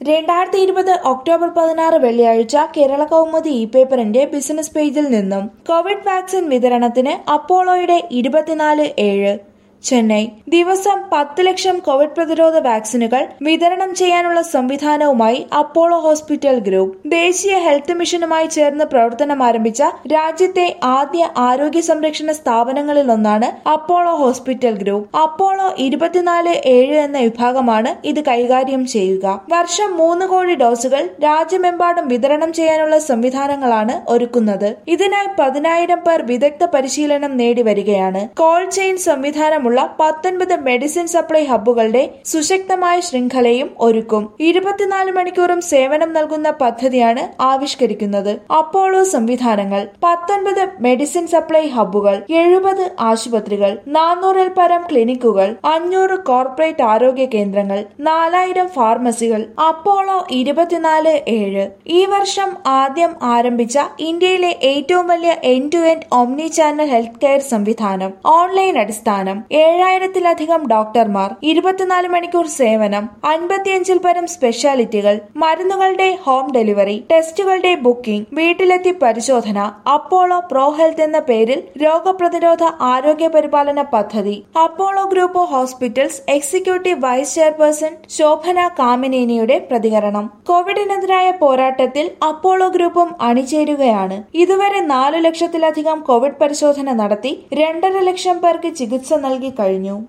രണ്ടായിരത്തി ഇരുപത് ഒക്ടോബർ പതിനാറ് വെള്ളിയാഴ്ച കേരള കൗമുദി ഇ പേപ്പറിന്റെ ബിസിനസ് പേജിൽ നിന്നും കോവിഡ് വാക്സിൻ വിതരണത്തിന് അപ്പോളോയുടെ ഇരുപത്തിനാല് ഏഴ് ചെന്നൈ ദിവസം പത്ത് ലക്ഷം കോവിഡ് പ്രതിരോധ വാക്സിനുകൾ വിതരണം ചെയ്യാനുള്ള സംവിധാനവുമായി അപ്പോളോ ഹോസ്പിറ്റൽ ഗ്രൂപ്പ് ദേശീയ ഹെൽത്ത് മിഷനുമായി ചേർന്ന് പ്രവർത്തനം ആരംഭിച്ച രാജ്യത്തെ ആദ്യ ആരോഗ്യ സംരക്ഷണ സ്ഥാപനങ്ങളിലൊന്നാണ് അപ്പോളോ ഹോസ്പിറ്റൽ ഗ്രൂപ്പ് അപ്പോളോ ഇരുപത്തിനാല് ഏഴ് എന്ന വിഭാഗമാണ് ഇത് കൈകാര്യം ചെയ്യുക വർഷം മൂന്ന് കോടി ഡോസുകൾ രാജ്യമെമ്പാടും വിതരണം ചെയ്യാനുള്ള സംവിധാനങ്ങളാണ് ഒരുക്കുന്നത് ഇതിനായി പതിനായിരം പേർ വിദഗ്ധ പരിശീലനം നേടി വരികയാണ് കോൾഡ് ചെയിൻ സംവിധാനമുള്ള പത്തൊൻപത് മെഡിസിൻ സപ്ലൈ ഹബ്ബുകളുടെ സുശക്തമായ ശൃംഖലയും ഒരുക്കും ഇരുപത്തിനാല് മണിക്കൂറും സേവനം നൽകുന്ന പദ്ധതിയാണ് ആവിഷ്കരിക്കുന്നത് അപ്പോളോ സംവിധാനങ്ങൾ പത്തൊൻപത് മെഡിസിൻ സപ്ലൈ ഹബ്ബുകൾ എഴുപത് ആശുപത്രികൾ നാനൂറിൽ പരം ക്ലിനിക്കുകൾ അഞ്ഞൂറ് കോർപ്പറേറ്റ് ആരോഗ്യ കേന്ദ്രങ്ങൾ നാലായിരം ഫാർമസികൾ അപ്പോളോ ഇരുപത്തിനാല് ഏഴ് ഈ വർഷം ആദ്യം ആരംഭിച്ച ഇന്ത്യയിലെ ഏറ്റവും വലിയ end to end omni channel health care സംവിധാനം ഓൺലൈൻ അടിസ്ഥാനം ഏഴായിരത്തിലധികം ഡോക്ടർമാർ ഇരുപത്തിനാല് മണിക്കൂർ സേവനം അൻപത്തിയഞ്ചിൽ പരം സ്പെഷ്യാലിറ്റികൾ മരുന്നുകളുടെ ഹോം ഡെലിവറി ടെസ്റ്റുകളുടെ ബുക്കിംഗ് വീട്ടിലെത്തി പരിശോധന അപ്പോളോ പ്രോ ഹെൽത്ത് എന്ന പേരിൽ രോഗപ്രതിരോധ ആരോഗ്യ പരിപാലന പദ്ധതി Apollo group of hospitals executive vice chairperson Shobana കാമിനേനിയുടെ പ്രതികരണം കോവിഡിനെതിരായ പോരാട്ടത്തിൽ അപ്പോളോ ഗ്രൂപ്പും അണിചേരുകയാണ് ഇതുവരെ നാലു ലക്ഷത്തിലധികം കോവിഡ് പരിശോധന നടത്തി രണ്ടര ലക്ഷം പേർക്ക് ചികിത്സ നൽകി കഴിഞ്ഞു